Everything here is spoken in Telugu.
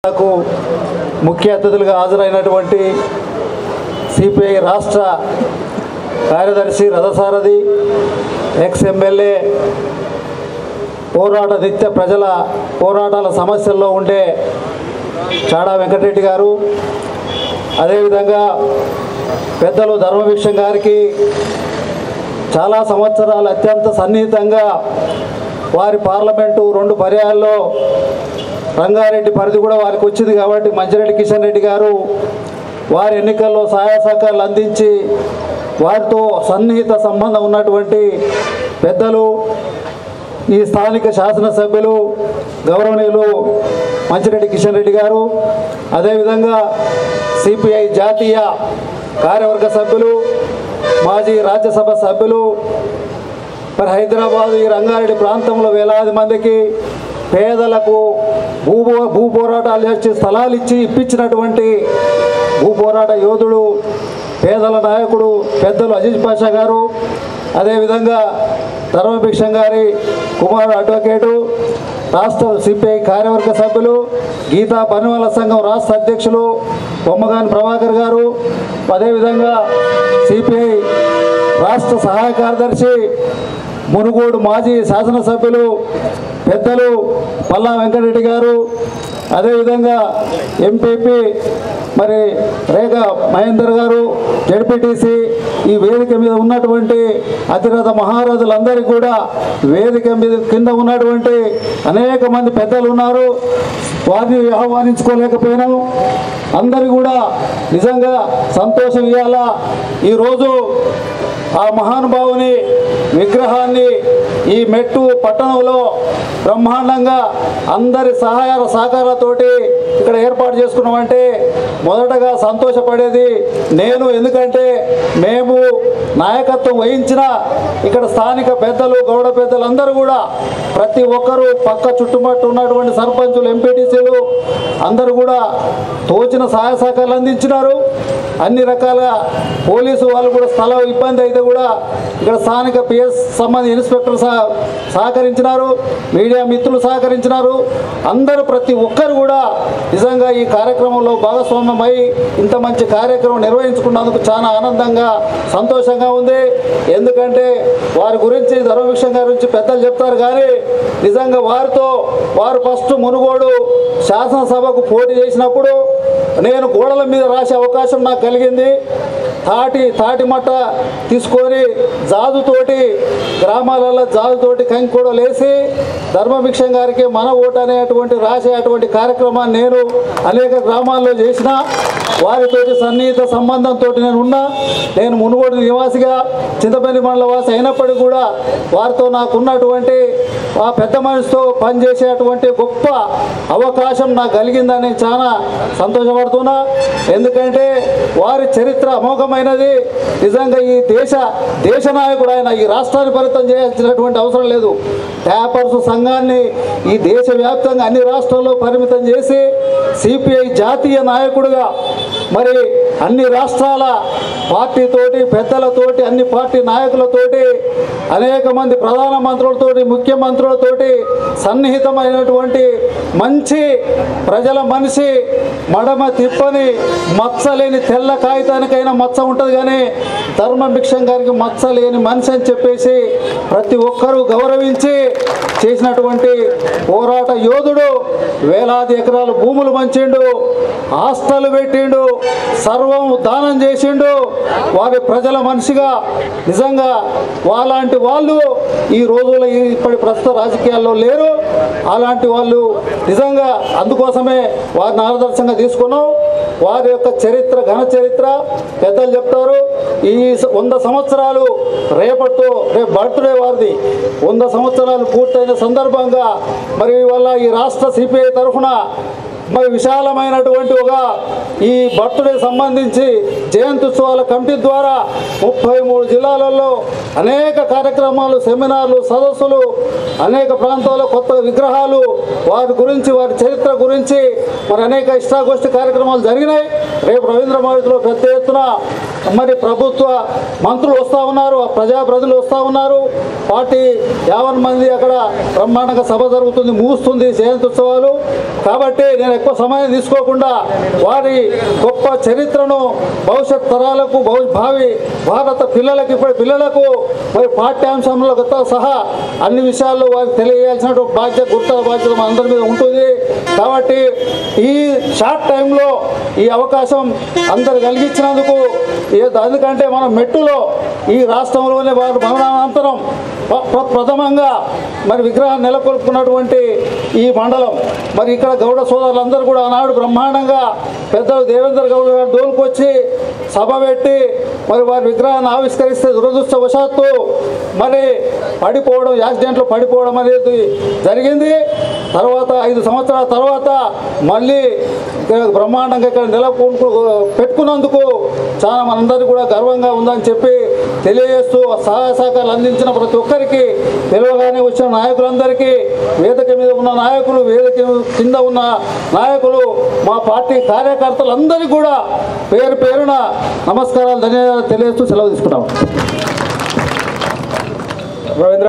నాకు ముఖ్య అతిథులుగా హాజరైనటువంటి సిపిఐ రాష్ట్ర కార్యదర్శి రథసారథి ఎక్స్ ఎమ్మెల్యే పోరాట నిత్య ప్రజల పోరాటాల సమస్యల్లో ఉండే చాడా వెంకటరెడ్డి గారు అదేవిధంగా పెద్దలు ధర్మభిక్షం గారికి చాలా సంవత్సరాలు అత్యంత సన్నిహితంగా వారి పార్లమెంటు రెండు పర్యాయాల్లో రంగారెడ్డి పరిధి కూడా వారికి వచ్చింది కాబట్టి మంచిరెడ్డి కిషన్ రెడ్డి గారు వారి ఎన్నికల్లో సహాయ సహకారాలు అందించి వారితో సన్నిహిత సంబంధం ఉన్నటువంటి పెద్దలు ఈ స్థానిక శాసనసభ్యులు గౌరవనీయులు మంచిరెడ్డి కిషన్ రెడ్డి గారు అదేవిధంగా సిపిఐ జాతీయ కార్యవర్గ సభ్యులు మాజీ రాజ్యసభ సభ్యులు మరి హైదరాబాద్ ఈ రంగారెడ్డి ప్రాంతంలో వేలాది మందికి పేదలకు భూ భూ పోరాటాలు చేసి స్థలాలు ఇచ్చి ఇప్పించినటువంటి భూ పోరాట యోధుడు పేదల నాయకుడు పెద్దలు అజీజ్ పాషా గారు అదేవిధంగా ధర్మభిక్షం గారి కుమారుడు అడ్వకేటు రాష్ట్ర సిపిఐ కార్యవర్గ సభ్యులు గీతా పనివాళ్ళ సంఘం రాష్ట్ర అధ్యక్షులు బొమ్మగాని ప్రభాకర్ గారు అదేవిధంగా సిపిఐ రాష్ట్ర సహాయ కార్యదర్శి మునుగోడు మాజీ శాసనసభ్యులు పెద్దలు పల్లా వెంకటరెడ్డి గారు అదేవిధంగా ఎంపీపీ మరి రేఖ మహేందర్ గారు జడ్పీటీసీ ఈ వేదిక మీద ఉన్నటువంటి అతిరథ మహారాజులందరికీ కూడా వేదిక మీద కింద ఉన్నటువంటి అనేక మంది పెద్దలు ఉన్నారు వారిని ఆహ్వానించుకోలేకపోయినాం అందరి కూడా నిజంగా సంతోషం ఇవ్వాలా ఈరోజు ఆ మహానుభావుని విగ్రహాన్ని ఈ మెట్టు పట్టణంలో బ్రహ్మాండంగా అందరి సహాయ సహకారాలతోటి ఇక్కడ ఏర్పాటు చేసుకున్నామంటే మొదటగా సంతోషపడేది నేను ఎందుకంటే మేము నాయకత్వం వహించిన ఇక్కడ స్థానిక పెద్దలు గౌడ పెద్దలు అందరూ కూడా ప్రతి ఒక్కరూ పక్క చుట్టుపట్టు ఉన్నటువంటి సర్పంచులు ఎంపీటీసీలు అందరూ కూడా తోచిన సహాయ సహకారాలు అందించినారు అన్ని రకాల పోలీసు వాళ్ళు కూడా స్థలం ఇబ్బంది అయితే కూడా ఇక్కడ స్థానిక పిఎస్ సంబంధ ఇన్స్పెక్టర్ సహ- సహకరించినారు మీడియా మిత్రులు సహకరించినారు అందరూ ప్రతి ఒక్కరు కూడా నిజంగా ఈ కార్యక్రమంలో భాగస్వామ్యమై ఇంత మంచి కార్యక్రమం నిర్వహించుకున్నందుకు చాలా ఆనందంగా సంతోషంగా ఉంది ఎందుకంటే వారి గురించి ధర్మవిషయం గారి గురించి పెద్దలు చెప్తారు కానీ నిజంగా వారితో వారు ఫస్ట్ మునుగోడు శాసనసభకు పోటీ చేసినప్పుడు నేను గోడల మీద రాసే అవకాశం నాకు కలిగింది తాటి తాటి మట్ట తీసుకొని జాదుతోటి గ్రామాలలో జాదుతోటి కంకి లేసి ధర్మభిక్షం గారికి మన ఓటు అనేటువంటి రాసే అటువంటి కార్యక్రమాన్ని నేను అనేక గ్రామాల్లో చేసిన వారితోటి సన్నిహిత సంబంధంతో నేను ఉన్నా నేను మునుగోడు నివాసిగా చింతపల్లి మండల వాసి అయినప్పటికీ కూడా వారితో నాకున్నటువంటి ఆ పెద్ద మనిషితో పనిచేసేటువంటి గొప్ప అవకాశం నాకు కలిగిందని చాలా సంతోషపడుతున్నా ఎందుకంటే వారి చరిత్ర అమోఘమైనది నిజంగా ఈ దేశ దేశ నాయకుడు ఆయన ఈ రాష్ట్రాన్ని పరితం చేయాల్సినటువంటి అవసరం లేదు ట్యాపర్స్ సంఘాన్ని ఈ దేశవ్యాప్తంగా అన్ని రాష్ట్రాల్లో పరిమితం చేసి సిపిఐ జాతీయ నాయకుడిగా మరి అన్ని రాష్ట్రాల పార్టీతోటి పెద్దలతోటి అన్ని పార్టీ నాయకులతోటి అనేక మంది ప్రధానమంత్రులతోటి ముఖ్యమంత్రులతోటి సన్నిహితమైనటువంటి మంచి ప్రజల మనిషి మడమ తిప్పని మచ్చ లేని తెల్ల కాగితానికైనా మచ్చ ఉంటుంది కానీ ధర్మభిక్షం గారికి మచ్చ లేని మనిషి అని చెప్పేసి ప్రతి ఒక్కరూ గౌరవించి చేసినటువంటి పోరాట యోధుడు వేలాది ఎకరాలు భూములు మంచిండు హాస్టల్ పెట్టిండు సర్వం దానం చేసిండు వారి ప్రజల మనిషిగా నిజంగా వాళ్ళంటి వాళ్ళు ఈ రోజుల్లో ఈ ఇప్పటి ప్రస్తుత రాజకీయాల్లో లేరు అలాంటి వాళ్ళు నిజంగా అందుకోసమే వారిని ఆదర్శంగా తీసుకున్నాం వారి యొక్క చరిత్ర ఘన చరిత్ర పెద్దలు చెప్తారు ఈ స- వంద సంవత్సరాలు రేపటితో రేపు బర్త్డే వారిది వంద సంవత్సరాలు పూర్తయిన సందర్భంగా మరి ఇవాళ ఈ రాష్ట్ర సిపిఐ తరఫున మరి విశాలమైనటువంటి ఒక ఈ బర్త్డే సంబంధించి జయంత్యుత్సవాల కమిటీ ద్వారా ముప్పై మూడు జిల్లాలలో అనేక కార్యక్రమాలు సెమినార్లు సదస్సులు అనేక ప్రాంతాల్లో కొత్త విగ్రహాలు వారి గురించి వారి చరిత్ర గురించి మరి అనేక ఇష్టాగోష్ఠి కార్యక్రమాలు జరిగినాయి రేపు రవీంద్ర భారతిలో పెద్ద ఎత్తున మరి ప్రభుత్వ మంత్రులు వస్తూ ఉన్నారు ప్రజాప్రతినిధులు వస్తూ ఉన్నారు పార్టీ యావన్ మంది అక్కడ బ్రహ్మాండంగా సభ జరుగుతుంది ముగుస్తుంది జయంతి ఉత్సవాలు కాబట్టి నేను ఎక్కువ సమయం తీసుకోకుండా వారి గొప్ప చరిత్రను భవిష్యత్ తరాలకు భవి భావి భారత పిల్లలకు ఇప్పటి పిల్లలకు మరి పాఠ్యాంశంలో సహా అన్ని విషయాల్లో వారికి తెలియజేయాల్సిన బాధ్యత గుర్త బాధ్యత మన అందరి మీద ఉంటుంది కాబట్టి ఈ షార్ట్ టైంలో ఈ అవకాశం అందరు కలిగించినందుకు ఏ- ఎందుకంటే మనం మెట్టులో ఈ రాష్ట్రంలోనే వారు మరణానంతరం ప్ర- ప్ర- ప్రథమంగా మరి విగ్రహాన్ని నెలకొల్పుకున్నటువంటి ఈ మండలం మరి ఇక్కడ గౌడ సోదరులందరూ కూడా ఆనాడు బ్రహ్మాండంగా పెద్దలు దేవేంద్ర గౌడ గారు దోలుకొచ్చి సభ పెట్టి మరి వారి విగ్రహాన్ని ఆవిష్కరిస్తే దురదృష్టవశాత్తు మరి పడిపోవడం యాక్సిడెంట్లో పడిపోవడం అనేది జరిగింది తర్వాత ఐదు సంవత్సరాల తర్వాత మళ్ళీ ఇక్కడ బ్రహ్మాండంగా ఇక్కడ నెలకొల్పు పెట్టుకున్నందుకు చాలా మనందరికీ కూడా గర్వంగా ఉందని చెప్పి తెలియజేస్తూ సహాయ సహకారాలు అందించిన ప్రతి ఒక్కరికి తెలియగానే వచ్చిన నాయకులందరికీ వేదిక మీద ఉన్న నాయకులు వేదిక కింద ఉన్న నాయకులు మా పార్టీ కార్యకర్తలందరికీ కూడా పేరు పేరున నమస్కారాలు ధన్యవాదాలు తెలియజేస్తూ సెలవు తీసుకుంటాం రవీంద్ర